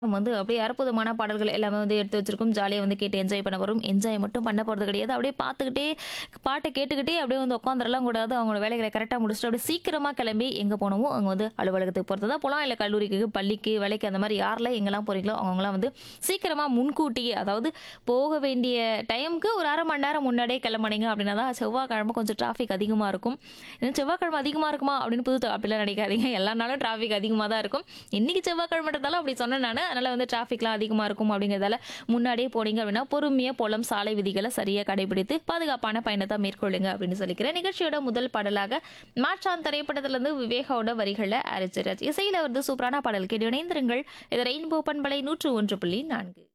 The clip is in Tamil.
நம்ம வந்து அப்படியே அற்புதமான பாடல்கள் எல்லாமே வந்து எடுத்து வச்சிருக்கோம் ஜாலியாக வந்து கேட்டு என்ஜாய் பண்ண போகிறோம் என்ஜாய் மட்டும் பண்ண போகிறது கிடையாது அப்படியே பார்த்துக்கிட்டே பாட்டை கேட்டுக்கிட்டே அப்படியே வந்து உட்காந்துடலாம் கூடாது அவங்களோட வேலைகளை கரெக்டாக முடிச்சுட்டு அப்படியே சீக்கிரமாக கிளம்பி எங்கே போனோமோ அங்கே வந்து அலுவலகத்துக்கு போகிறது தான் போகலாம் இல்லை கல்லூரிக்கு பள்ளிக்கு வேலைக்கு அந்த மாதிரி யாரெல்லாம் எங்கெல்லாம் போகிறீங்களோ அவங்களாம் வந்து சீக்கிரமாக முன்கூட்டியே அதாவது போக வேண்டிய டைமுக்கு ஒரு அரை மணி நேரம் முன்னாடியே கிளம்புனீங்க அப்படின்னா தான் செவ்வாய்க்கிழமை கொஞ்சம் டிராஃபிக் அதிகமாக இருக்கும் இன்னும் செவ்வாய்க்கிழமை அதிகமாக இருக்குமா அப்படின்னு புது அப்படிலாம் நினைக்காதீங்க எல்லா நாளும் டிராஃபிக் அதிகமாக தான் இருக்கும் இன்னைக்கு செவ்வாய்க்கிழமைன்றதால அப்படி சொன்னேன் நான் அதனால் வந்து டிராஃபிக்லாம் அதிகமாக இருக்கும் அப்படிங்கிறதால முன்னாடியே போனீங்க அப்படின்னா பொறுமையாக போலம் சாலை விதிகளை சரியாக கடைபிடித்து பாதுகாப்பான பயணத்தை மேற்கொள்ளுங்க அப்படின்னு சொல்லிக்கிறேன் நிகழ்ச்சியோட முதல் பாடலாக மாற்றான் திரைப்படத்திலிருந்து விவேகாவோட வரிகளில் அரிச்சிராஜ் இசையில் வந்து சூப்பரான பாடல் கேட்டு இணைந்திருங்கள் இது ரெயின்போ பண்பலை நூற்று ஒன்று புள்ளி நான்கு